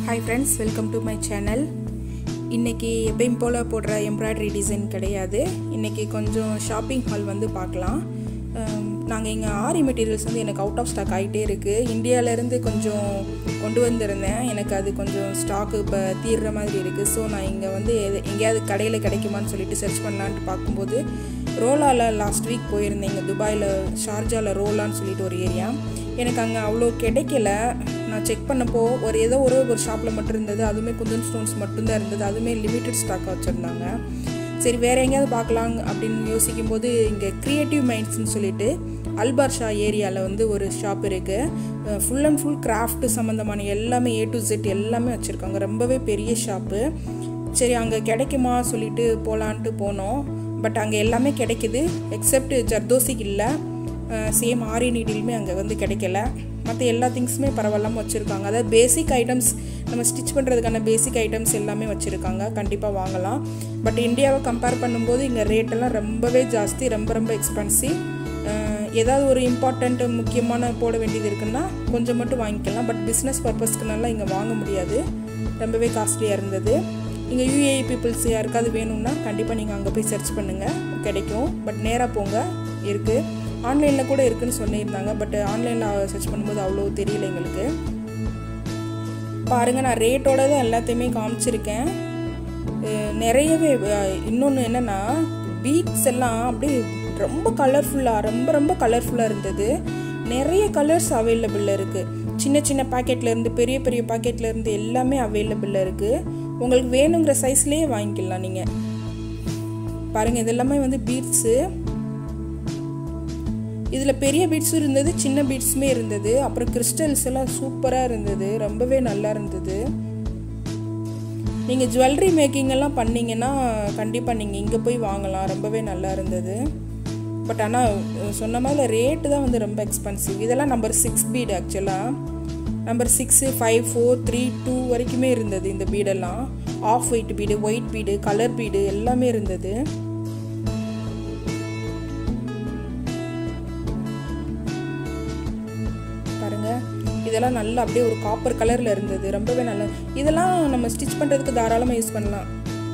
hi friends welcome to my channel இன்றைக்கி எப்பயும் போல் போடுற எம்ப்ராய்டரி டிசைன் கிடையாது இன்றைக்கி கொஞ்சம் ஷாப்பிங் ஹால் வந்து பார்க்கலாம் நாங்கள் இங்கே ஆரி மெட்டீரியல்ஸ் வந்து எனக்கு அவுட் ஆஃப் ஸ்டாக் ஆகிட்டே இருக்குது இந்தியாவிலேருந்து கொஞ்சம் கொண்டு வந்திருந்தேன் எனக்கு அது கொஞ்சம் ஸ்டாக்கு இப்போ தீர்ற மாதிரி இருக்குது ஸோ நான் இங்கே வந்து எது எங்கேயாவது கடையில் கிடைக்குமான்னு சொல்லிட்டு சர்ச் பண்ணலான்ட்டு பார்க்கும்போது ரோலாவில் லாஸ்ட் வீக் போயிருந்தேன் இங்கே துபாயில் ஷார்ஜாவில் ரோலான்னு சொல்லிட்டு ஒரு ஏரியா எனக்கு அங்கே அவ்வளோ கிடைக்கல நான் செக் பண்ணப்போ ஒரு ஏதோ ஒரு ஒரு ஷாப்பில் மட்டும் இருந்தது அதுவுமே குந்தன் ஸ்டோன்ஸ் மட்டும்தான் இருந்தது அதுவுமே லிமிட்டட் ஸ்டாக்காக வச்சுருந்தாங்க சரி வேறு எங்கேயாவது பார்க்கலாம் அப்படின்னு யோசிக்கும் போது இங்கே க்ரியேட்டிவ் மைண்ட்ஸ்னு சொல்லிட்டு அல்பார்ஷா ஏரியாவில் வந்து ஒரு ஷாப் இருக்குது ஃபுல் அண்ட் ஃபுல் கிராஃப்ட் சம்மந்தமான எல்லாமே ஏ டு ஜெட் எல்லாமே வச்சுருக்காங்க ரொம்பவே பெரிய ஷாப்பு சரி அங்கே கிடைக்குமா சொல்லிட்டு போகலான்ட்டு போனோம் பட் அங்கே எல்லாமே கிடைக்குது எக்ஸப்ட் ஜர்தோசிக்கு இல்லை சேம் ஆரி நீடிலுமே அங்கே வந்து கிடைக்கல மற்ற எல்லா திங்ஸுமே பரவாயில்லாமல் வச்சுருக்காங்க அதாவது பேசிக் ஐட்டம்ஸ் நம்ம ஸ்டிச் பண்ணுறதுக்கான பேசிக் ஐட்டம்ஸ் எல்லாமே வச்சுருக்காங்க கண்டிப்பாக வாங்கலாம் பட் இந்தியாவை கம்பேர் பண்ணும்போது இங்கே ரேட்டெல்லாம் ரொம்பவே ஜாஸ்தி ரொம்ப ரொம்ப எக்ஸ்பென்சிவ் ஏதாவது ஒரு இம்பார்ட்டண்ட் முக்கியமான போட வேண்டியது இருக்குன்னா கொஞ்சம் மட்டும் வாங்கிக்கலாம் பட் பிஸ்னஸ் பர்பஸ்க்குனால இங்கே வாங்க முடியாது ரொம்பவே காஸ்ட்லியாக இருந்தது இங்கே யூஏஇ பீப்புள்ஸ் யாருக்காவது வேணும்னா கண்டிப்பாக நீங்கள் அங்கே போய் சர்ச் பண்ணுங்கள் கிடைக்கும் பட் நேராக போங்க இருக்குது ஆன்லைனில் கூட இருக்குதுன்னு சொல்லியிருந்தாங்க பட் ஆன்லைனில் சர்ச் பண்ணும்போது அவ்வளோ தெரியல எங்களுக்கு பாருங்கள் நான் ரேட்டோட தான் எல்லாத்தையுமே காமிச்சிருக்கேன் நிறையவே இன்னொன்று என்னென்னா பீட்ஸ் எல்லாம் அப்படியே ரொம்ப கலர்ஃபுல்லாக ரொம்ப ரொம்ப கலர்ஃபுல்லாக இருந்தது நிறைய கலர்ஸ் அவைலபிளில் இருக்குது சின்ன சின்ன பாக்கெட்லேருந்து பெரிய பெரிய பாக்கெட்லேருந்து எல்லாமே அவைலபிளில் இருக்குது உங்களுக்கு வேணுங்கிற சைஸ்லேயே வாங்கிக்கலாம் நீங்கள் பாருங்கள் இது எல்லாமே வந்து பீட்ஸு இதில் பெரிய பீட்ஸும் இருந்தது சின்ன பீட்ஸுமே இருந்தது அப்புறம் கிறிஸ்டல்ஸ் எல்லாம் சூப்பராக இருந்தது ரொம்பவே நல்லா இருந்தது நீங்கள் ஜுவல்லரி மேக்கிங் எல்லாம் பண்ணிங்கன்னா கண்டிப்பாக நீங்கள் இங்கே போய் வாங்கலாம் ரொம்பவே நல்லா இருந்தது பட் ஆனால் சொன்ன மாதிரி ரேட்டு தான் வந்து ரொம்ப எக்ஸ்பென்சிவ் இதெல்லாம் நம்பர் சிக்ஸ் பீடு ஆக்சுவலாக number six five four three two வரைக்குமே இருந்தது இந்த பீடெல்லாம் off white bead white bead colour bead எல்லாமே இருந்தது பாருங்க இதெல்லாம் நல்லா அப்படியே ஒரு காப்பர் கலரில் இருந்தது ரொம்பவே நல்லா இதெல்லாம் நம்ம ஸ்டிச் பண்ணுறதுக்கு தாராளமாக யூஸ் பண்ணலாம்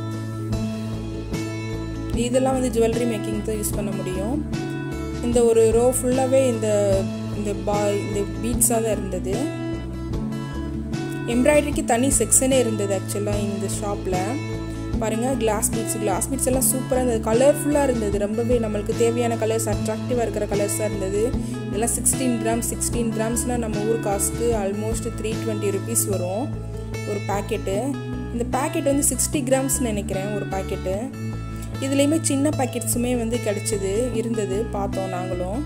இதெல்லாம் வந்து ஜுவல்லரி மேக்கிங் தான் யூஸ் பண்ண முடியும் இந்த ஒரு ரோ ஃபுல்லாகவே இந்த இந்த பா இந்த பீட்ஸாக தான் இருந்தது எம்ப்ராய்டரிக்கு தனி செக்ஷனே இருந்தது ஆக்சுவலாக இந்த ஷாப்பில் பாருங்கள் கிளாஸ் பீட்ஸ் கிளாஸ் பீட்ஸ் எல்லாம் சூப்பராக இருந்தது கலர்ஃபுல்லாக இருந்தது ரொம்பவே நம்மளுக்கு தேவையான கலர்ஸ் அட்ராக்டிவாக இருக்கிற கலர்ஸாக இருந்தது இதெல்லாம் சிக்ஸ்டீன் கிராம்ஸ் சிக்ஸ்டீன் கிராம்ஸ்னால் நம்ம ஊர் காசுக்கு ஆல்மோஸ்ட் த்ரீ டுவெண்ட்டி ருபீஸ் வரும் ஒரு பேக்கெட்டு இந்த பேக்கெட் வந்து சிக்ஸ்டி கிராம்ஸ்னு நினைக்கிறேன் ஒரு பேக்கெட்டு இதுலேயுமே சின்ன பேக்கெட்ஸுமே வந்து கிடச்சிது இருந்தது பார்த்தோம் நாங்களும்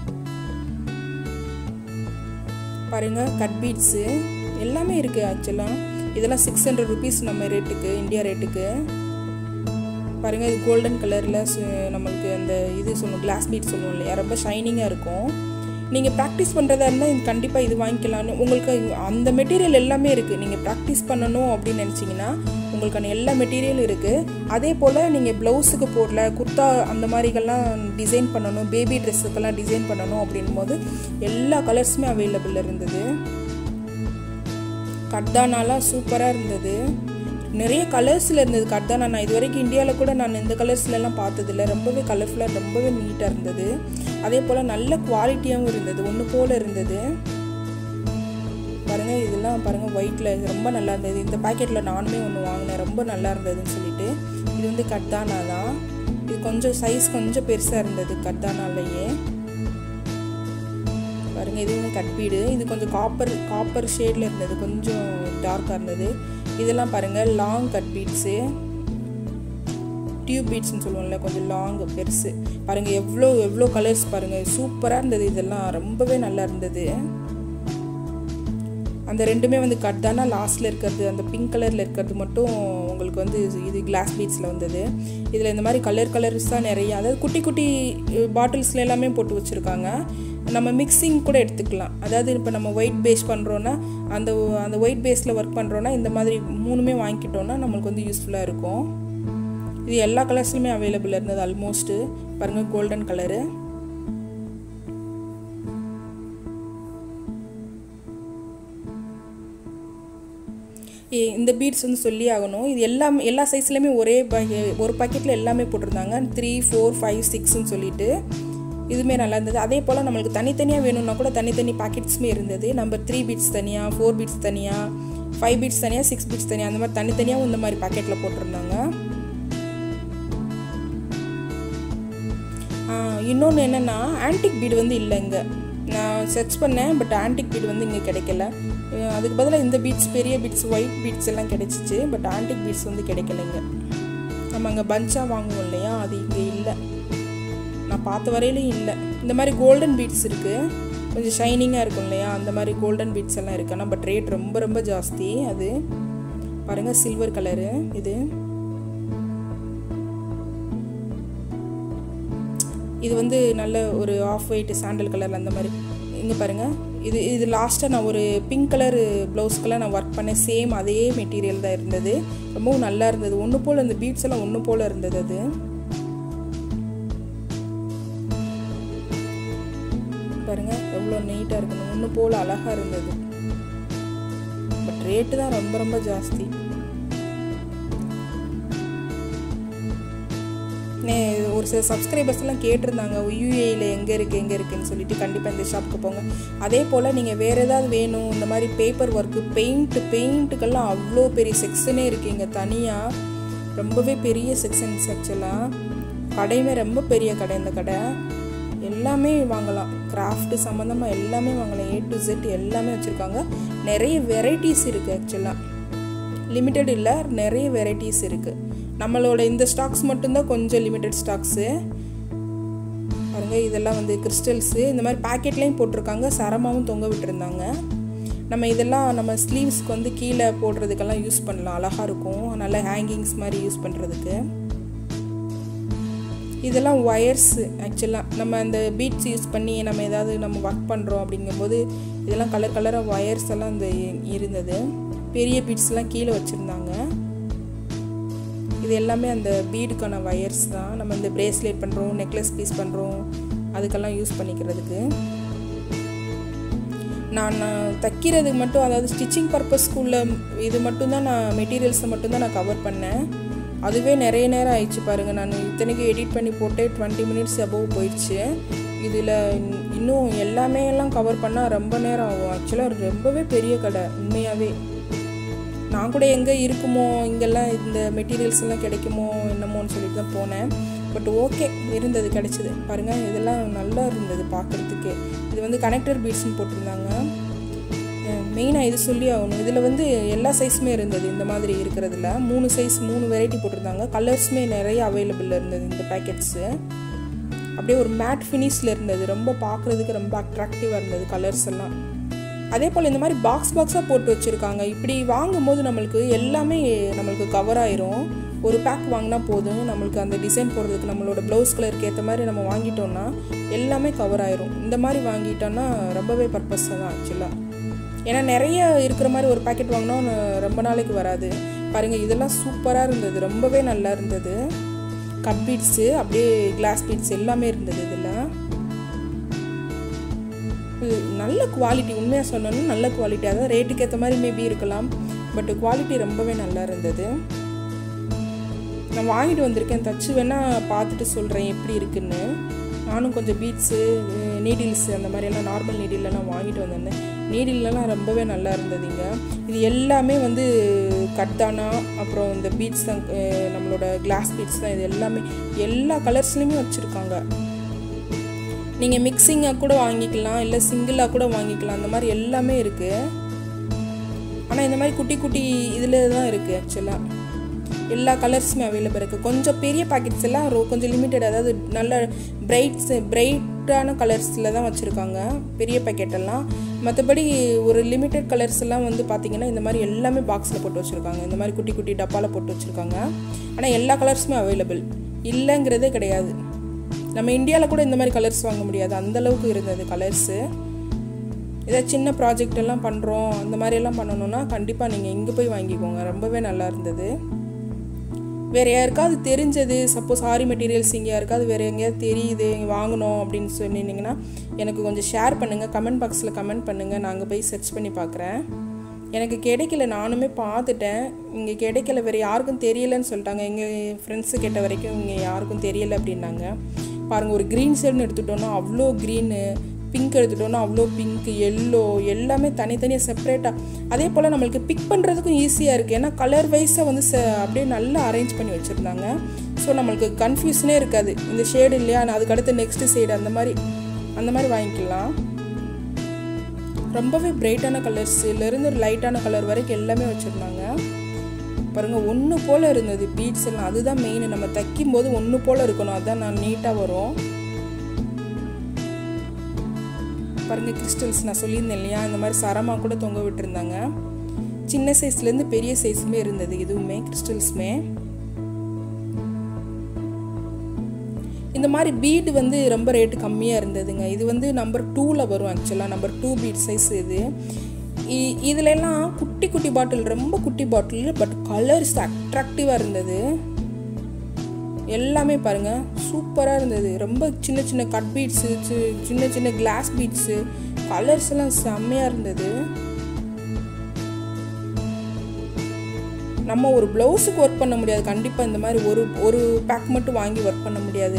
பாருங்கள் கட் பீட்ஸு எல்லாமே இருக்குது ஆக்சுவலாக இதெல்லாம் சிக்ஸ் ஹண்ட்ரட் ருபீஸ் நம்ம ரேட்டுக்கு இந்தியா ரேட்டுக்கு பாருங்கள் இது கோல்டன் கலரில் நம்மளுக்கு அந்த இது சொல்லுவோம் கிளாஸ் பீட் சொல்லுவோம் இல்லையா ரொம்ப ஷைனிங்காக இருக்கும் நீங்கள் ப்ராக்டிஸ் பண்ணுறதா இருந்தால் கண்டிப்பாக இது வாங்கிக்கலான்னு உங்களுக்கு அந்த மெட்டீரியல் எல்லாமே இருக்குது நீங்கள் ப்ராக்டிஸ் பண்ணணும் அப்படின்னு நினச்சிங்கன்னா உங்களுக்கான எல்லா மெட்டீரியலும் இருக்குது அதே போல் நீங்கள் ப்ளவுஸுக்கு போடல குர்த்தா அந்த மாதிரிகள்லாம் டிசைன் பண்ணணும் பேபி ட்ரெஸ்ஸுக்கெல்லாம் டிசைன் பண்ணணும் அப்படின் போது எல்லா கலர்ஸுமே அவைலபிள் இருந்தது கர்தானாலாம் சூப்பராக இருந்தது நிறைய கலர்ஸில் இருந்தது கர்தானா நான் இது வரைக்கும் இந்தியாவில் கூட நான் இந்த கலர்ஸ்லலாம் பார்த்ததில்ல ரொம்பவே கலர்ஃபுல்லாக ரொம்பவே நீட்டாக இருந்தது அதே போல் நல்ல குவாலிட்டியாகவும் இருந்தது ஒன்று போல் இருந்தது பாருங்கள் இதெல்லாம் பாருங்கள் ஒயிட்டில் ரொம்ப நல்லா இருந்தது இந்த பேக்கெட்டில் நானுமே ஒன்று வாங்கினேன் ரொம்ப நல்லா இருந்ததுன்னு சொல்லிட்டு இது வந்து கர்தானா தான் இது கொஞ்சம் சைஸ் கொஞ்சம் பெருசாக இருந்தது கர்தானாலேயே பாருங்கள் இதுவும் கட்பீடு இது கொஞ்சம் காப்பர் காப்பர் ஷேடில் இருந்தது கொஞ்சம் டார்க்காக இருந்தது இதெல்லாம் பாருங்கள் லாங் கட் பீட்ஸு டியூப் பீட்ஸ்னு சொல்லுவோம்ல கொஞ்சம் லாங் பெருசு பாருங்கள் எவ்வளோ எவ்வளோ கலர்ஸ் பாருங்கள் சூப்பராக இருந்தது இதெல்லாம் ரொம்பவே நல்லா இருந்தது அந்த ரெண்டுமே வந்து கட் தானே லாஸ்ட்டில் இருக்கிறது அந்த பிங்க் கலரில் இருக்கிறது மட்டும் உங்களுக்கு வந்து இது கிளாஸ் பீட்ஸில் வந்தது இதில் இந்த மாதிரி கலர் கலர்ஸ் தான் நிறைய அதாவது குட்டி குட்டி பாட்டில்ஸில் எல்லாமே போட்டு வச்சுருக்காங்க நம்ம மிக்சிங் கூட எடுத்துக்கலாம் அதாவது இப்போ நம்ம ஒயிட் பேஸ் பண்ணுறோன்னா அந்த அந்த ஒயிட் பேஸில் ஒர்க் பண்ணுறோன்னா இந்த மாதிரி மூணுமே வாங்கிக்கிட்டோன்னா நம்மளுக்கு வந்து யூஸ்ஃபுல்லாக இருக்கும் இது எல்லா கலர்ஸ்லையுமே அவைலபிள் இருந்தது ஆல்மோஸ்ட்டு பாருங்கள் கோல்டன் கலரு இ- இந்த பீட்ஸ் வந்து சொல்லி ஆகணும் இது எல்லாம் எல்லா சைஸ்லையுமே ஒரே பை- ஒரு பாக்கெட்டில் எல்லாமே போட்டிருந்தாங்க த்ரீ ஃபோர் ஃபைவ் சிக்ஸ்னு சொல்லிட்டு இதுவுமே நல்லா இருந்தது அதே போல் நம்மளுக்கு தனித்தனியாக வேணும்னா கூட தனித்தனி பாக்கெட்ஸுமே இருந்தது நம்பர் த்ரீ பீட்ஸ் தனியாக ஃபோர் பீட்ஸ் தனியாக ஃபைவ் பீட்ஸ் தனியாக சிக்ஸ் பீட்ஸ் தனியாக அந்த மாதிரி தனித்தனியாகவும் இந்த மாதிரி பாக்கெட்டில் போட்டிருந்தாங்க இன்னொன்று என்னென்னா ஆன்டிக் பீடு வந்து இல்லை இங்கே நான் சர்ச் பண்ணேன் பட் ஆன்டிக் பீடு வந்து இங்கே கிடைக்கல அஹ் அதுக்கு பதிலாக இந்த பீட்ஸ் பெரிய பீட்ஸ் ஒயிட் பீட்ஸ் எல்லாம் கிடைச்சிச்சு பட் ஆன்டிக் பீட்ஸ் வந்து கிடைக்கல இங்கே நம்ம அங்கே பஞ்சாக வாங்குவோம் இல்லையா அது இங்கே இல்லை நான் பார்த்த வரையிலும் இல்லை இந்த மாதிரி கோல்டன் பீட்ஸ் இருக்குது கொஞ்சம் ஷைனிங்காக இருக்கும் இல்லையா அந்த மாதிரி கோல்டன் பீட்ஸ் எல்லாம் இருக்கு ஆனால் பட் ரேட் ரொம்ப ரொம்ப ஜாஸ்தி அது பாருங்கள் சில்வர் கலரு இது இது வந்து நல்ல ஒரு ஆஃப் ஒயிட் சாண்டல் கலர் அந்த மாதிரி இங்கே பாருங்கள் இது இது லாஸ்ட்டாக நான் ஒரு பிங்க் கலர் ப்ளவுஸ்க்கெல்லாம் நான் ஒர்க் பண்ணேன் சேம் அதே மெட்டீரியல் தான் இருந்தது ரொம்பவும் நல்லா இருந்தது ஒன்று போல் அந்த பீட்ஸ் எல்லாம் ஒன்று போல் இருந்தது அது பாருங்க எவ்வளோ நீட்டாக இருக்கணும் ஒன்று போல் அழகாக இருந்தது பட் ரேட்டு தான் ரொம்ப ரொம்ப ஜாஸ்தி நே ஒரு சில சப்ஸ்கிரைபர்ஸ் எல்லாம் கேட்டிருந்தாங்க யூஏயில் எங்கே இருக்குது எங்கே இருக்குன்னு சொல்லிட்டு கண்டிப்பாக இந்த ஷாப்புக்கு போங்க அதே போல் நீங்கள் வேறு ஏதாவது வேணும் இந்த மாதிரி பேப்பர் ஒர்க்கு பெயிண்ட்டு பெயிண்ட்டுக்கெல்லாம் அவ்வளோ பெரிய செக்ஷனே இருக்குது இங்கே தனியாக ரொம்பவே பெரிய செக்ஷன்ஸ் ஆக்சுவலாக கடையுமே ரொம்ப பெரிய கடை இந்த கடை எல்லாமே வாங்கலாம் கிராஃப்ட் சம்மந்தமாக எல்லாமே வாங்கலாம் ஏ டு Z எல்லாமே வச்சுருக்காங்க நிறைய வெரைட்டிஸ் இருக்குது ஆக்சுவலாக லிமிட்டட் இல்லை நிறைய வெரைட்டிஸ் இருக்குது நம்மளோட இந்த ஸ்டாக்ஸ் மட்டும்தான் கொஞ்சம் லிமிட்டட் ஸ்டாக்ஸு பாருங்க இதெல்லாம் வந்து கிறிஸ்டல்ஸு இந்த மாதிரி பேக்கெட்லேயும் போட்டிருக்காங்க சரமாவும் தொங்க விட்டுருந்தாங்க நம்ம இதெல்லாம் நம்ம ஸ்லீவ்ஸ்க்கு வந்து கீழே போடுறதுக்கெல்லாம் யூஸ் பண்ணலாம் அழகாக இருக்கும் நல்ல ஹேங்கிங்ஸ் மாதிரி யூஸ் பண்ணுறதுக்கு இதெல்லாம் ஒயர்ஸு ஆக்சுவலாக நம்ம அந்த பீட்ஸ் யூஸ் பண்ணி நம்ம ஏதாவது நம்ம ஒர்க் பண்ணுறோம் அப்படிங்கும்போது இதெல்லாம் கலர் கலராக ஒயர்ஸ் எல்லாம் இந்த இருந்தது பெரிய பீட்ஸ்லாம் கீழே வச்சுருந்தாங்க இது எல்லாமே அந்த பீடுக்கான ஒயர்ஸ் தான் நம்ம இந்த பிரேஸ்லெட் பண்ணுறோம் நெக்லஸ் பீஸ் பண்ணுறோம் அதுக்கெல்லாம் யூஸ் பண்ணிக்கிறதுக்கு நான் நான் தைக்கிறதுக்கு மட்டும் அதாவது ஸ்டிச்சிங் பர்பஸ்க்குள்ள இது மட்டும்தான் நான் மெட்டீரியல்ஸை மட்டும்தான் நான் கவர் பண்ணேன் அதுவே நிறைய நேரம் ஆயிடுச்சு பாருங்கள் நான் இத்தனைக்கும் எடிட் பண்ணி போட்டு டுவெண்ட்டி மினிட்ஸ் அபவ் போயிடுச்சு இதில் இன்னும் எல்லாமே எல்லாம் கவர் பண்ணால் ரொம்ப நேரம் ஆகும் ஆக்சுவலாக ரொம்பவே பெரிய கடை உண்மையாகவே நான் கூட எங்கே இருக்குமோ இங்கெல்லாம் இந்த மெட்டீரியல்ஸ் எல்லாம் கிடைக்குமோ என்னமோன்னு சொல்லிட்டு தான் போனேன் பட் ஓகே இருந்தது கிடைச்சிது பாருங்கள் இதெல்லாம் நல்லா இருந்தது பார்க்குறதுக்கு இது வந்து கனெக்டர் பீட்ஸ்னு போட்டிருந்தாங்க மெயினாக இது சொல்லி ஆகணும் இதில் வந்து எல்லா சைஸுமே இருந்தது இந்த மாதிரி இருக்கிறதுல மூணு சைஸ் மூணு வெரைட்டி போட்டிருந்தாங்க கலர்ஸுமே நிறைய அவைலபிள் இருந்தது இந்த பேக்கெட்ஸு அப்படியே ஒரு மேட் ஃபினிஷில் இருந்தது ரொம்ப பார்க்குறதுக்கு ரொம்ப அட்ராக்டிவாக இருந்தது கலர்ஸ் எல்லாம் அதே போல் இந்த மாதிரி பாக்ஸ் பாக்ஸாக போட்டு வச்சுருக்காங்க இப்படி வாங்கும்போது நம்மளுக்கு எல்லாமே நம்மளுக்கு கவர் ஆயிரும் ஒரு பேக் வாங்கினா போதும் நம்மளுக்கு அந்த டிசைன் போடுறதுக்கு நம்மளோட ப்ளவுஸ் கலருக்கு ஏற்ற மாதிரி நம்ம வாங்கிட்டோம்னா எல்லாமே கவர் ஆயிரும் இந்த மாதிரி வாங்கிட்டோம்னா ரொம்பவே பர்பஸாக தான் ஆக்சுவலாக ஏன்னா நிறைய இருக்கிற மாதிரி ஒரு பேக்கெட் வாங்கினா ரொம்ப நாளைக்கு வராது பாருங்கள் இதெல்லாம் சூப்பராக இருந்தது ரொம்பவே நல்லா இருந்தது கட் பீட்ஸு அப்படியே கிளாஸ் பீட்ஸ் எல்லாமே இருந்தது இதில் இது நல்ல குவாலிட்டி உண்மையாக சொன்னோன்னா நல்ல குவாலிட்டி அதான் ரேட்டுக்கு ஏற்ற மாதிரி மேபி இருக்கலாம் பட் குவாலிட்டி ரொம்பவே நல்லா இருந்தது நான் வாங்கிட்டு வந்திருக்கேன் தச்சு வேணால் பார்த்துட்டு சொல்கிறேன் எப்படி இருக்குன்னு நானும் கொஞ்சம் பீட்ஸு நீடில்ஸ் அந்த மாதிரியெல்லாம் நார்மல் நீடிலெலாம் வாங்கிட்டு வந்திருந்தேன் நீடிலெலாம் ரொம்பவே நல்லா இருந்ததுங்க இது எல்லாமே வந்து கட்டானா அப்புறம் இந்த பீட்ஸ் தான் அஹ் நம்மளோட கிளாஸ் பீட்ஸ் தான் இது எல்லாமே எல்லா கலர்ஸ்லையுமே வச்சுருக்காங்க நீங்கள் மிக்சிங்காக கூட வாங்கிக்கலாம் இல்லை சிங்கிளாக கூட வாங்கிக்கலாம் அந்த மாதிரி எல்லாமே இருக்குது ஆனால் இந்த மாதிரி குட்டி குட்டி இதில் தான் இருக்குது ஆக்சுவலாக எல்லா கலர்ஸுமே அவைலபிள் இருக்குது கொஞ்சம் பெரிய பாக்கெட்ஸ் எல்லாம் ரோ கொஞ்சம் லிமிட்டட் அதாவது நல்ல பிரைட்ஸ் பிரைட்டான கலர்ஸில் தான் வச்சுருக்காங்க பெரிய பாக்கெட் எல்லாம் மற்றபடி ஒரு லிமிட்டட் கலர்ஸ் எல்லாம் வந்து பார்த்திங்கன்னா இந்த மாதிரி எல்லாமே பாக்ஸில் போட்டு வச்சுருக்காங்க இந்த மாதிரி குட்டி குட்டி டப்பாவில் போட்டு வச்சுருக்காங்க ஆனால் எல்லா கலர்ஸுமே அவைலபிள் இல்லைங்கிறதே கிடையாது நம்ம இந்தியாவில் கூட இந்த மாதிரி கலர்ஸ் வாங்க முடியாது அந்த அளவுக்கு இருந்தது கலர்ஸு ஏதாவது சின்ன ப்ராஜெக்ட் எல்லாம் பண்ணுறோம் அந்த மாதிரி எல்லாம் பண்ணணும்னா கண்டிப்பாக நீங்கள் இங்கே போய் வாங்கிக்கோங்க ரொம்பவே நல்லா இருந்தது வேறு யாருக்காவது தெரிஞ்சது சப்போஸ் ஆரி மெட்டீரியல்ஸ் இங்கே யாருக்காவது வேறு எங்கேயாவது தெரியுது வாங்கணும் அப்படின்னு சொன்னீங்கன்னா எனக்கு கொஞ்சம் ஷேர் பண்ணுங்கள் கமெண்ட் பாக்ஸில் கமெண்ட் பண்ணுங்கள் நான் அங்கே போய் சர்ச் பண்ணி பார்க்குறேன் எனக்கு கிடைக்கல நானுமே பார்த்துட்டேன் இங்கே கிடைக்கல வேறு யாருக்கும் தெரியலன்னு சொல்லிட்டாங்க எங்கள் ஃப்ரெண்ட்ஸு கேட்ட வரைக்கும் இங்கே யாருக்கும் தெரியல அப்படின்னாங்க பாருங்கள் ஒரு க்ரீன் ஷேட்னு எடுத்துட்டோன்னா அவ்வளோ க்ரீனு பிங்க் எடுத்துட்டோன்னா அவ்வளோ பிங்க் எல்லோ எல்லாமே தனித்தனியாக செப்பரேட்டாக அதே போல் நம்மளுக்கு பிக் பண்ணுறதுக்கும் ஈஸியாக இருக்குது ஏன்னா கலர் வைஸாக வந்து ச அப்படியே நல்லா அரேஞ்ச் பண்ணி வச்சுருந்தாங்க ஸோ நம்மளுக்கு கன்ஃபியூஷனே இருக்காது இந்த ஷேடு இல்லையா நான் அதுக்கு அடுத்து நெக்ஸ்ட்டு ஷேடு அந்த மாதிரி அந்த மாதிரி வாங்கிக்கலாம் ரொம்பவே பிரைட்டான கலர்ஸ்லேருந்து லைட்டான கலர் வரைக்கும் எல்லாமே வச்சுருந்தாங்க பாருங்கள் ஒன்று போல் இருந்தது பீட்ஸ் எல்லாம் அதுதான் மெயின் நம்ம தைக்கும் போது ஒன்று போல் இருக்கணும் அதுதான் நான் நீட்டாக வரும் பாருங்கள் கிறிஸ்டல்ஸ் நான் சொல்லியிருந்தேன் இல்லையா இந்த மாதிரி சரமாக கூட தொங்க விட்டுருந்தாங்க சின்ன சைஸ்லேருந்து பெரிய சைஸுமே இருந்தது இதுவுமே கிறிஸ்டல்ஸுமே இந்த மாதிரி பீடு வந்து ரொம்ப ரேட்டு கம்மியாக இருந்ததுங்க இது வந்து நம்பர் டூவில் வரும் ஆக்சுவலாக நம்பர் டூ பீட் சைஸ் இது இதுலலாம் குட்டி குட்டி பாட்டில் ரொம்ப குட்டி பாட்டில் பட் கலர்ஸ் அட்ராக்டிவாக இருந்தது எல்லாமே பாருங்கள் சூப்பராக இருந்தது ரொம்ப சின்ன சின்ன கட் பீட்ஸு சின்ன சின்ன கிளாஸ் பீட்ஸு கலர்ஸ் எல்லாம் செம்மையாக இருந்தது நம்ம ஒரு ப்ளவுஸுக்கு ஒர்க் பண்ண முடியாது கண்டிப்பாக இந்த மாதிரி ஒரு ஒரு பேக் மட்டும் வாங்கி ஒர்க் பண்ண முடியாது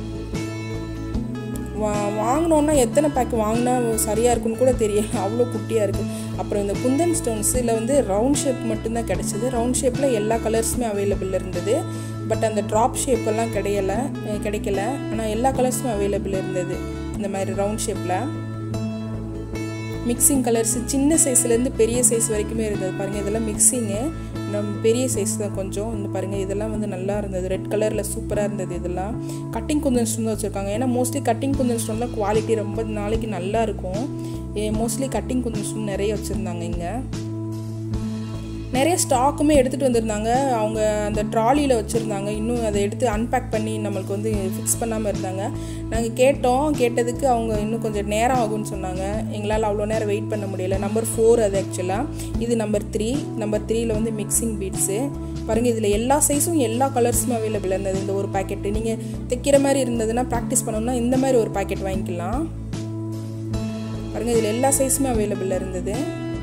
வா வாங்கினோன்னா எத்தனை பேக் வாங்கினா சரியாக இருக்குன்னு கூட தெரியல அவ்வளோ குட்டியாக இருக்குது அப்புறம் இந்த குந்தன் ஸ்டோன்ஸில் வந்து ரவுண்ட் ஷேப் மட்டும்தான் கிடச்சிது ரவுண்ட் ஷேப்பில் எல்லா கலர்ஸுமே அவைலபிள் இருந்தது பட் அந்த ட்ராப் ஷேப்பெல்லாம் கிடையல கிடைக்கல ஆனால் எல்லா கலர்ஸுமே அவைலபிள் இருந்தது இந்த மாதிரி ரவுண்ட் ஷேப்பில் மிக்சிங் கலர்ஸ் சின்ன சைஸ்லேருந்து பெரிய சைஸ் வரைக்குமே இருந்தது பாருங்கள் இதெல்லாம் மிக்சிங்கு நம்ம பெரிய சைஸ் தான் கொஞ்சம் இந்த பாருங்கள் இதெல்லாம் வந்து நல்லா இருந்தது ரெட் கலரில் சூப்பராக இருந்தது இதெல்லாம் கட்டிங் குந்தன் ஸ்டோன் தான் வச்சுருக்காங்க ஏன்னா மோஸ்ட்லி கட்டிங் குந்தன் ஸ்டோன் தான் குவாலிட்டி ரொம்ப நாளைக்கு நல்லா இருக்கும் மோஸ்ட்லி கட்டிங் குந்தன் ஸ்டோன் நிறைய வச்சுருந்தாங்க இங்கே நிறைய ஸ்டாக்குமே எடுத்துகிட்டு வந்திருந்தாங்க அவங்க அந்த ட்ராலியில் வச்சுருந்தாங்க இன்னும் அதை எடுத்து அன்பேக் பண்ணி நம்மளுக்கு வந்து ஃபிக்ஸ் பண்ணாமல் இருந்தாங்க நாங்கள் கேட்டோம் கேட்டதுக்கு அவங்க இன்னும் கொஞ்சம் நேரம் ஆகும்னு சொன்னாங்க எங்களால் அவ்வளோ நேரம் வெயிட் பண்ண முடியல நம்பர் ஃபோர் அது ஆக்சுவலாக இது நம்பர் த்ரீ நம்பர் த்ரீயில் வந்து மிக்சிங் பீட்ஸு பாருங்கள் இதில் எல்லா சைஸும் எல்லா கலர்ஸுமே அவைலபிள் இருந்தது இந்த ஒரு பேக்கெட்டு நீங்கள் தைக்கிற மாதிரி இருந்ததுன்னா ப்ராக்டிஸ் பண்ணணும்னா இந்த மாதிரி ஒரு பேக்கெட் வாங்கிக்கலாம் பாருங்கள் இதில் எல்லா சைஸுமே அவைலபிள் இருந்தது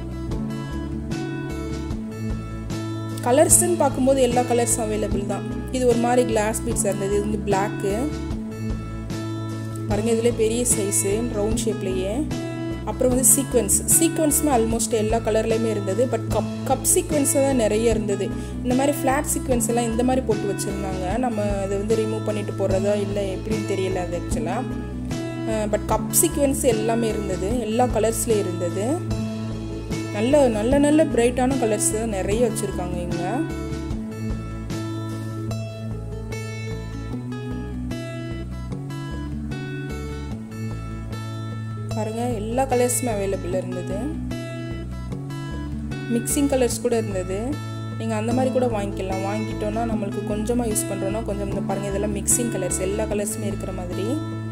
கலர்ஸ்ன்னு பார்க்கும்போது எல்லா கலர்ஸும் அவைலபிள் தான் இது ஒரு மாதிரி கிளாஸ் பீட்ஸ் இருந்தது இது வந்து பிளாக்கு பாருங்கள் இதில் பெரிய சைஸு ரவுண்ட் ஷேப்லேயே அப்புறம் வந்து சீக்வன்ஸ் சீக்வன்ஸுமே ஆல்மோஸ்ட் எல்லா கலர்லேயுமே இருந்தது பட் கப் கப் சீக்வன்ஸ் தான் நிறைய இருந்தது இந்த மாதிரி ஃப்ளாட் சீக்வன்ஸ் எல்லாம் இந்த மாதிரி போட்டு வச்சுருந்தாங்க நம்ம அதை வந்து ரிமூவ் பண்ணிட்டு போடுறதா இல்லை எப்படின்னு தெரியல அது ஆக்சுவலாக பட் கப் சீக்வன்ஸ் எல்லாமே இருந்தது எல்லா கலர்ஸ்லேயும் இருந்தது நல்ல நல்ல நல்ல பிரைட்டான கலர்ஸ் தான் நிறைய வச்சுருக்காங்க இங்கே பாருங்கள் எல்லா கலர்ஸுமே அவைலபிள் இருந்தது மிக்சிங் கலர்ஸ் கூட இருந்தது நீங்கள் அந்த மாதிரி கூட வாங்கிக்கலாம் வாங்கிட்டோன்னா நம்மளுக்கு கொஞ்சமாக யூஸ் பண்ணுறோன்னா கொஞ்சம் இந்த பாருங்கள் இதெல்லாம் மிக்சிங் கலர்ஸ் எல்லா கலர்ஸுமே இருக்கிற மாதிரி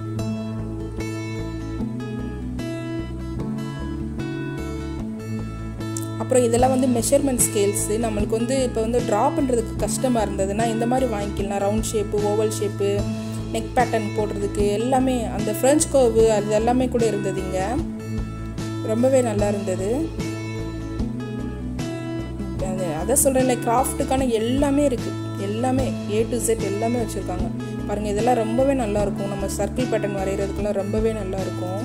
அப்புறம் இதெல்லாம் வந்து மெஷர்மெண்ட் ஸ்கேல்ஸு நம்மளுக்கு வந்து இப்போ வந்து ட்ரா பண்ணுறதுக்கு கஷ்டமாக இருந்ததுன்னா இந்த மாதிரி வாங்கிக்கலாம் round shape oval shape neck pattern போடுறதுக்கு எல்லாமே அந்த ஃப்ரெஞ்ச் கர்வு அது எல்லாமே கூட இருந்தது இங்கே ரொம்பவே நல்லா இருந்தது அது அதை சொல்கிறேன்ல கிராஃப்ட்டுக்கான எல்லாமே இருக்குது எல்லாமே ஏ டு செட் எல்லாமே வச்சுருக்காங்க பாருங்கள் இதெல்லாம் ரொம்பவே நல்லாயிருக்கும் நம்ம சர்க்கிள் பேட்டர்ன் வரைகிறதுக்கெல்லாம் ரொம்பவே நல்லாயிருக்கும்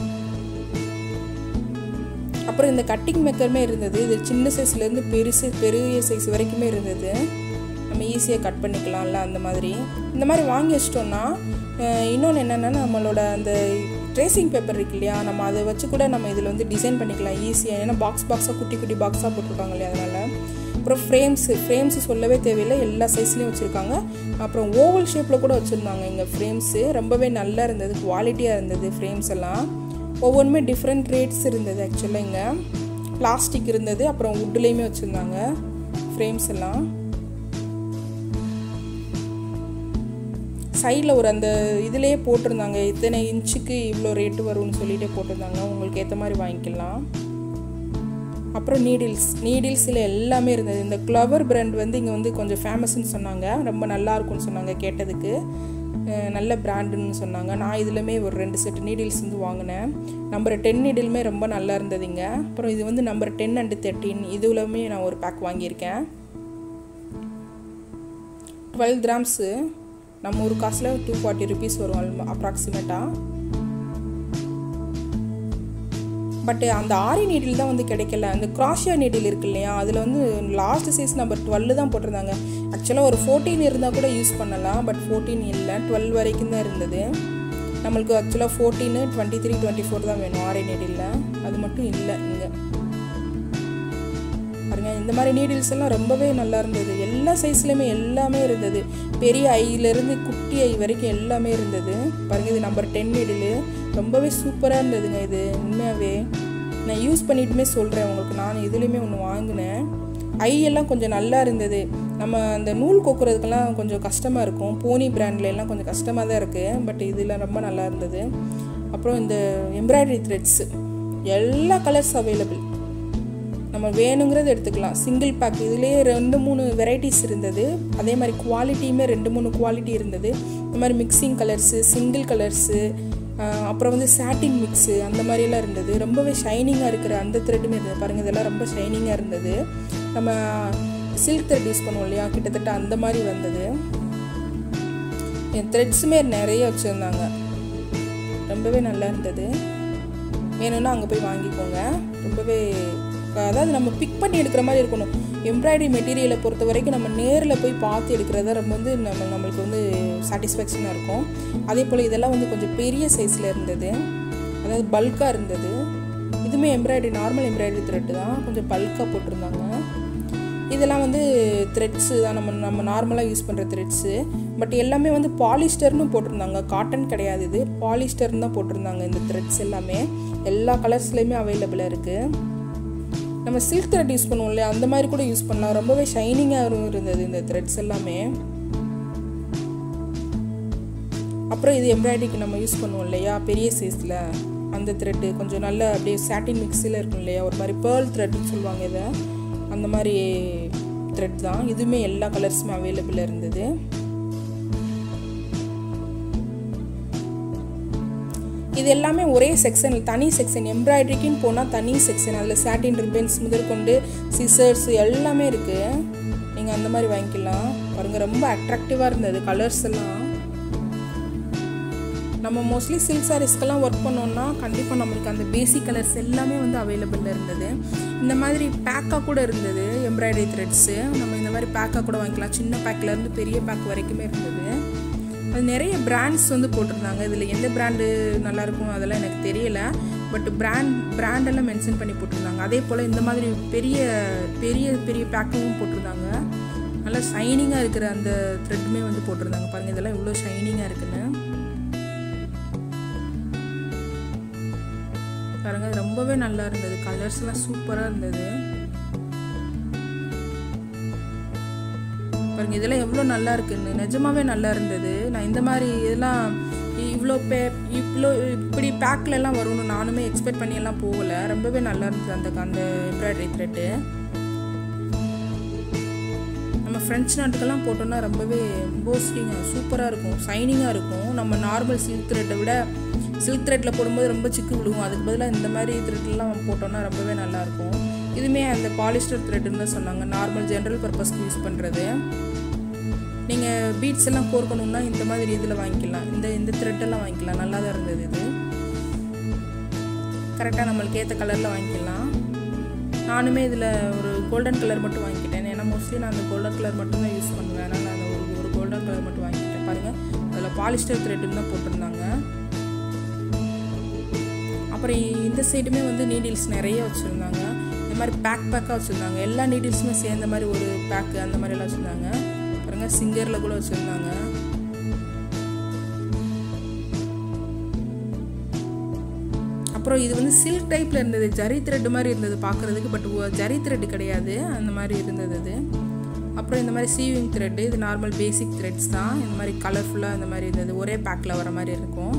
அப்புறம் இந்த கட்டிங் மேக்கருமே இருந்தது இது சின்ன சைஸ்லேருந்து பெருசு பெரிய சைஸ் வரைக்குமே இருந்தது நம்ம ஈஸியாக கட் பண்ணிக்கலாம்ல அந்த மாதிரி இந்த மாதிரி வாங்கி வச்சிட்டோம்னா இன்னொன்று என்னென்னா நம்மளோட அந்த ட்ரேசிங் பேப்பர் இருக்கு இல்லையா நம்ம அதை வச்சு கூட நம்ம இதில் வந்து டிசைன் பண்ணிக்கலாம் ஈஸியாக ஏன்னா பாக்ஸ் பாக்ஸாக குட்டி குட்டி பாக்ஸாக போட்டிருக்காங்க இல்லையா அதனால் அப்புறம் ஃப்ரேம்ஸு ஃப்ரேம்ஸு சொல்லவே தேவையில்லை எல்லா சைஸ்லேயும் வச்சுருக்காங்க அப்புறம் ஓவல் ஷேப்பில் கூட வச்சுருந்தாங்க இங்கே ஃப்ரேம்ஸு ரொம்பவே நல்லா இருந்தது குவாலிட்டியாக இருந்தது ஃப்ரேம்ஸ் எல்லாம் ஒவ்வொன்றுமே டிஃப்ரெண்ட் ரேட்ஸ் இருந்தது ஆக்சுவலாக இங்கே பிளாஸ்டிக் இருந்தது அப்புறம் வுட்லேயுமே வச்சுருந்தாங்க ஃப்ரேம்ஸ் எல்லாம் சைடில் ஒரு அந்த இதிலே போட்டிருந்தாங்க இத்தனை இன்ச்சுக்கு இவ்வளோ ரேட்டு வரும்னு சொல்லிகிட்டே போட்டிருந்தாங்க உங்களுக்கு ஏற்ற மாதிரி வாங்கிக்கலாம் அப்புறம் நீடில்ஸ் நீடில்ஸில் எல்லாமே இருந்தது இந்த க்ளவர் பிராண்ட் வந்து இங்கே வந்து கொஞ்சம் ஃபேமஸ்ன்னு சொன்னாங்க ரொம்ப நல்லா இருக்கும்னு சொன்னாங்க கேட்டதுக்கு அஹ், நல்ல பிராண்டுன்னு சொன்னாங்க நான் இதுலையுமே ஒரு ரெண்டு செட் நீடில்ஸ் வந்து வாங்கினேன் நம்பர் டென் நீடிலுமே ரொம்ப நல்லா இருந்ததுங்க அப்புறம் இது வந்து நம்பர் டென் அண்டு தேர்ட்டின் இதுலமே நான் ஒரு பேக் வாங்கியிருக்கேன் டுவெல் கிராம்ஸு நம்ம ஒரு காசில் டூ ஃபார்ட்டி ருபீஸ் வரும் அப்ராக்சிமேட்டாக பட் அந்த ஆரி நீடில் தான் வந்து கிடைக்கல அந்த கிராஷியா நீடில் இருக்கு இல்லையா அதில் வந்து லாஸ்ட் சைஸ் நம்பர் டுவெல் தான் போட்டிருந்தாங்க ஆக்சுவலாக ஒரு ஃபோர்டீன் இருந்தால் கூட யூஸ் பண்ணலாம் பட் ஃபோர்டீன் இல்லை டுவெல் வரைக்கும் தான் இருந்தது நம்மளுக்கு ஆக்சுவலாக fourteen twenty three twenty four தான் வேணும் ஆரி நீடில் அது மட்டும் இல்லை இங்கே பாருங்க இந்த மாதிரி நீடில்ஸ் எல்லாம் ரொம்பவே நல்லா இருந்தது எல்லா சைஸ்லையுமே எல்லாமே இருந்தது பெரிய ஐயிலேருந்து குட்டி ஐ வரைக்கும் எல்லாமே இருந்தது பாருங்க இது நம்பர் டென் நீடிலு ரொம்பவே சூப்பராக இருந்ததுங்க இது உண்மையாகவே நான் யூஸ் பண்ணிட்டுமே சொல்கிறேன் உங்களுக்கு நான் இதுலேயுமே ஒன்று வாங்கினேன் ஐ எல்லாம் கொஞ்சம் நல்லா இருந்தது நம்ம அந்த நூல் கோக்குறதுக்கெல்லாம் கொஞ்சம் கஷ்டமாக இருக்கும் போனி பிராண்ட்ல எல்லாம் கொஞ்சம் கஷ்டமாக தான் இருக்குது பட் இதில் ரொம்ப நல்லா இருந்தது அப்புறம் இந்த எம்ப்ராய்டரி த்ரெட்ஸு எல்லா கலர்ஸ் அவைலபிள் நம்ம வேணுங்கிறது எடுத்துக்கலாம் சிங்கிள் பேக் இதுலேயே ரெண்டு மூணு வெரைட்டிஸ் இருந்தது அதே மாதிரி குவாலிட்டியுமே ரெண்டு மூணு குவாலிட்டி இருந்தது இந்த மாதிரி மிக்சிங் கலர்ஸு சிங்கிள் கலர்ஸு அப்புறம் வந்து சாட்டின் மிக்ஸு அந்த மாதிரிலாம் இருந்தது ரொம்பவே ஷைனிங்காக இருக்கிற அந்த த்ரெட்டுமே இருந்தது பாருங்கள் இதெல்லாம் ரொம்ப ஷைனிங்காக இருந்தது நம்ம சில்க் த்ரெட் யூஸ் பண்ணுவோம் இல்லையா கிட்டத்தட்ட அந்த மாதிரி வந்தது என் த்ரெட்ஸுமே நிறைய வச்சுருந்தாங்க ரொம்பவே நல்லா இருந்தது வேணும்னா அங்கே போய் வாங்கிக்கோங்க ரொம்பவே அதாவது நம்ம பிக் பண்ணி எடுக்கிற மாதிரி இருக்கணும் எம்ப்ராய்டரி மெட்டீரியலை பொறுத்த வரைக்கும் நம்ம நேரில் போய் பார்த்து எடுக்கிறத ரொம்ப வந்து நம்ம நம்மளுக்கு வந்து சாட்டிஸ்ஃபேக்ஷனாக இருக்கும் அதே போல் இதெல்லாம் வந்து கொஞ்சம் பெரிய சைஸில் இருந்தது அதாவது பல்காக இருந்தது இதுவுமே எம்ப்ராய்டரி நார்மல் எம்ப்ராய்டரி த்ரெட்டு தான் கொஞ்சம் பல்காக போட்டிருந்தாங்க இதெல்லாம் வந்து த்ரெட்ஸு தான் நம்ம நம்ம நார்மலாக யூஸ் பண்ணுற த்ரெட்ஸு பட் எல்லாமே வந்து பாலிஸ்டர்னு போட்டிருந்தாங்க காட்டன் கிடையாது இது பாலிஸ்டர்னு தான் போட்டிருந்தாங்க இந்த த்ரெட்ஸ் எல்லாமே எல்லா கலர்ஸ்லேயுமே அவைலபிளாக இருக்குது நம்ம சில்க் த்ரெட் யூஸ் பண்ணுவோம் இல்லையா அந்த மாதிரி கூட யூஸ் பண்ணலாம் ரொம்பவே ஷைனிங்காக இருந்தது இந்த த்ரெட்ஸ் எல்லாமே அப்புறம் இது எம்ப்ராய்டரிக்கு நம்ம யூஸ் பண்ணுவோம் இல்லையா பெரிய சைஸில் அந்த த்ரெட்டு கொஞ்சம் நல்ல அப்படியே சாட்டின் மிக்ஸில் இருக்கும் இல்லையா ஒரு மாதிரி பேர்ல் த்ரெட்னு சொல்லுவாங்க இதை அந்த மாதிரி த்ரெட் தான் இதுவுமே எல்லா கலர்ஸுமே அவைலபிளாக இருந்தது இது எல்லாமே ஒரே செக்ஷன் தனி செக்ஷன் எம்ப்ராய்டரிக்குன்னு போனால் தனி செக்ஷன் அதில் சாட்டின் ரிப்பன்ஸ் முதற்கொண்டு சிசர்ஸ் எல்லாமே இருக்குது நீங்கள் அந்த மாதிரி வாங்கிக்கலாம் பாருங்கள் ரொம்ப அட்ராக்டிவாக இருந்தது கலர்ஸ் எல்லாம் நம்ம மோஸ்ட்லி சில்க் சாரீஸ்க்கெல்லாம் ஒர்க் பண்ணோம்னா கண்டிப்பாக நம்மளுக்கு அந்த பேசிக் கலர்ஸ் எல்லாமே வந்து அவைலபிளில் இருந்தது இந்த மாதிரி பேக்காக கூட இருந்தது எம்ப்ராய்டரி த்ரெட்ஸு நம்ம இந்த மாதிரி பேக்காக கூட வாங்கிக்கலாம் சின்ன பேக்லேருந்து பெரிய பேக் வரைக்குமே இருந்தது அது நிறைய பிராண்ட்ஸ் வந்து போட்டிருந்தாங்க இதில் எந்த பிராண்டு நல்லாயிருக்கும் அதெல்லாம் எனக்கு தெரியல பட் பிராண்ட் பிராண்டெல்லாம் மென்ஷன் பண்ணி போட்டிருந்தாங்க அதே போல் இந்த மாதிரி பெரிய பெரிய பெரிய பேக்கிங்கும் போட்டிருந்தாங்க நல்லா ஷைனிங்காக இருக்கிற அந்த த்ரெட்டுமே வந்து போட்டிருந்தாங்க பாருங்கள் இதெல்லாம் இவ்வளோ ஷைனிங்காக இருக்குன்னு பாருங்க ரொம்பவே நல்லா இருந்தது கலர்ஸ்லாம் சூப்பராக இருந்தது பாருங்க இதெல்லாம் எவ்வளோ நல்லா இருக்குன்னு நிஜமாவே நல்லா இருந்தது நான் இந்த மாதிரி இதெல்லாம் இவ்வளோ பே இவ்வளோ இப்படி பேக்லலாம் வரும்னு நானுமே எக்ஸ்பெக்ட் பண்ணியெல்லாம் போகலை ரொம்பவே நல்லா இருந்தது அந்த அந்த எம்ப்ராய்டரி த்ரெட்டு நம்ம ஃப்ரெஞ்ச் நாட்டுக்கெல்லாம் போட்டோம்னா ரொம்பவே போஸ்டிங்காக சூப்பராக இருக்கும் ஷைனிங்காக இருக்கும் நம்ம நார்மல் சில்க் த்ரெட்டை விட சில்க் த்ரெட்டில் போடும்போது ரொம்ப சிக்கு விழுகும் அதுக்கு பதிலாக இந்த மாதிரி த்ரெட்லாம் போட்டோம்னா ரொம்பவே நல்லாயிருக்கும் இதுவுமே அந்த பாலிஸ்டர் த்ரெட்டுன்னு தான் சொன்னாங்க நார்மல் ஜென்ரல் பர்பஸ்க்கு யூஸ் பண்ணுறது நீங்கள் பீட்ஸ் எல்லாம் கோர்க்கணுன்னா இந்த மாதிரி இதில் வாங்கிக்கலாம் இந்த இந்த த்ரெட்டெல்லாம் வாங்கிக்கலாம் நல்லா தான் இருந்தது இது கரெக்டாக நம்மளுக்கு ஏற்ற கலரில் வாங்கிக்கலாம் நானுமே இதில் ஒரு கோல்டன் கலர் மட்டும் வாங்கிக்கிட்டேன் ஏன்னா மோஸ்ட்லி நான் அந்த கோல்டன் கலர் மட்டும் தான் யூஸ் பண்ணுவேன் அதனால் நான் ஒரு ஒரு கோல்டன் கலர் மட்டும் வாங்கிக்கிட்டேன் பாருங்கள் அதில் பாலிஸ்டர் த்ரெட்டுன்னு தான் போட்டிருந்தாங்க அப்புறம் இந்த சைடுமே வந்து நீடில்ஸ் நிறைய வச்சுருந்தாங்க இந்த மாதிரி பேக் பேக்காக வச்சுருந்தாங்க எல்லா நீடில்ஸுமே சேர்ந்த மாதிரி ஒரு பேக்கு அந்த மாதிரிலாம் வச்சுருந்தாங்க பாருங்கள் சிங்கரில் கூட வச்சுருந்தாங்க அப்புறம் இது வந்து சில்க் டைப்பில் இருந்தது ஜரி த்ரெட் மாதிரி இருந்தது பார்க்குறதுக்கு பட் ஜரி த்ரெட் கிடையாது அந்த மாதிரி இருந்தது அது அப்புறம் இந்த மாதிரி சீவிங் த்ரெட்டு இது நார்மல் பேசிக் த்ரெட்ஸ் தான் இந்த மாதிரி கலர்ஃபுல்லாக இந்த மாதிரி இருந்தது ஒரே பேக்கில் வர மாதிரி இருக்கும்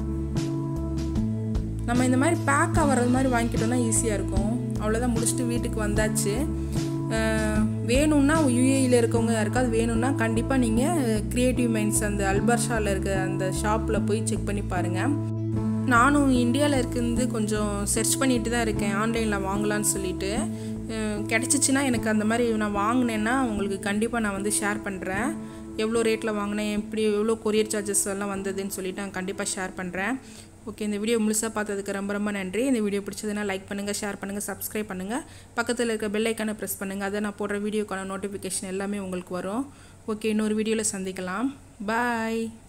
நம்ம இந்த மாதிரி பேக்காக வர்றது மாதிரி வாங்கிக்கிட்டோம்னா ஈஸியாக இருக்கும் அவ்வளோதான் முடிச்சுட்டு வீட்டுக்கு வந்தாச்சு வேணும்னா யூஏயில் இருக்கவங்க யாருக்காவது வேணும்னா கண்டிப்பாக நீங்கள் க்ரியேட்டிவ் மைண்ட்ஸ் அந்த அல்பர்ஷாவில் இருக்க அந்த ஷாப்பில் போய் செக் பண்ணி பாருங்கள் நானும் இந்தியாவில் இருக்கிறது கொஞ்சம் சர்ச் பண்ணிட்டு தான் இருக்கேன் ஆன்லைனில் வாங்கலான்னு சொல்லிட்டு அஹ் கிடச்சிச்சின்னா எனக்கு அந்த மாதிரி நான் வாங்கினேன்னா உங்களுக்கு கண்டிப்பாக நான் வந்து ஷேர் பண்ணுறேன் எவ்வளோ ரேட்டில் வாங்கினேன் எப்படி எவ்வளோ கொரியர் சார்ஜஸ் எல்லாம் வந்ததுன்னு சொல்லிட்டு நான் கண்டிப்பாக ஷேர் பண்ணுறேன் ஓகே இந்த வீடியோ முழுசாக பார்த்ததுக்கு ரொம்ப ரொம்ப நன்றி இந்த வீடியோ பிடிச்சதுன்னா லைக் பண்ணுங்கள் ஷேர் பண்ணுங்கள் சப்ஸ்கிரைப் பண்ணுங்கள் பக்கத்தில் இருக்க பெல் ஐக்கானை ப்ரெஸ் பண்ணுங்கள் அதை நான் போடுற வீடியோக்கான நோட்டிஃபிகேஷன் எல்லாமே உங்களுக்கு வரும் ஓகே இன்னொரு வீடியோவில் சந்திக்கலாம் பாய்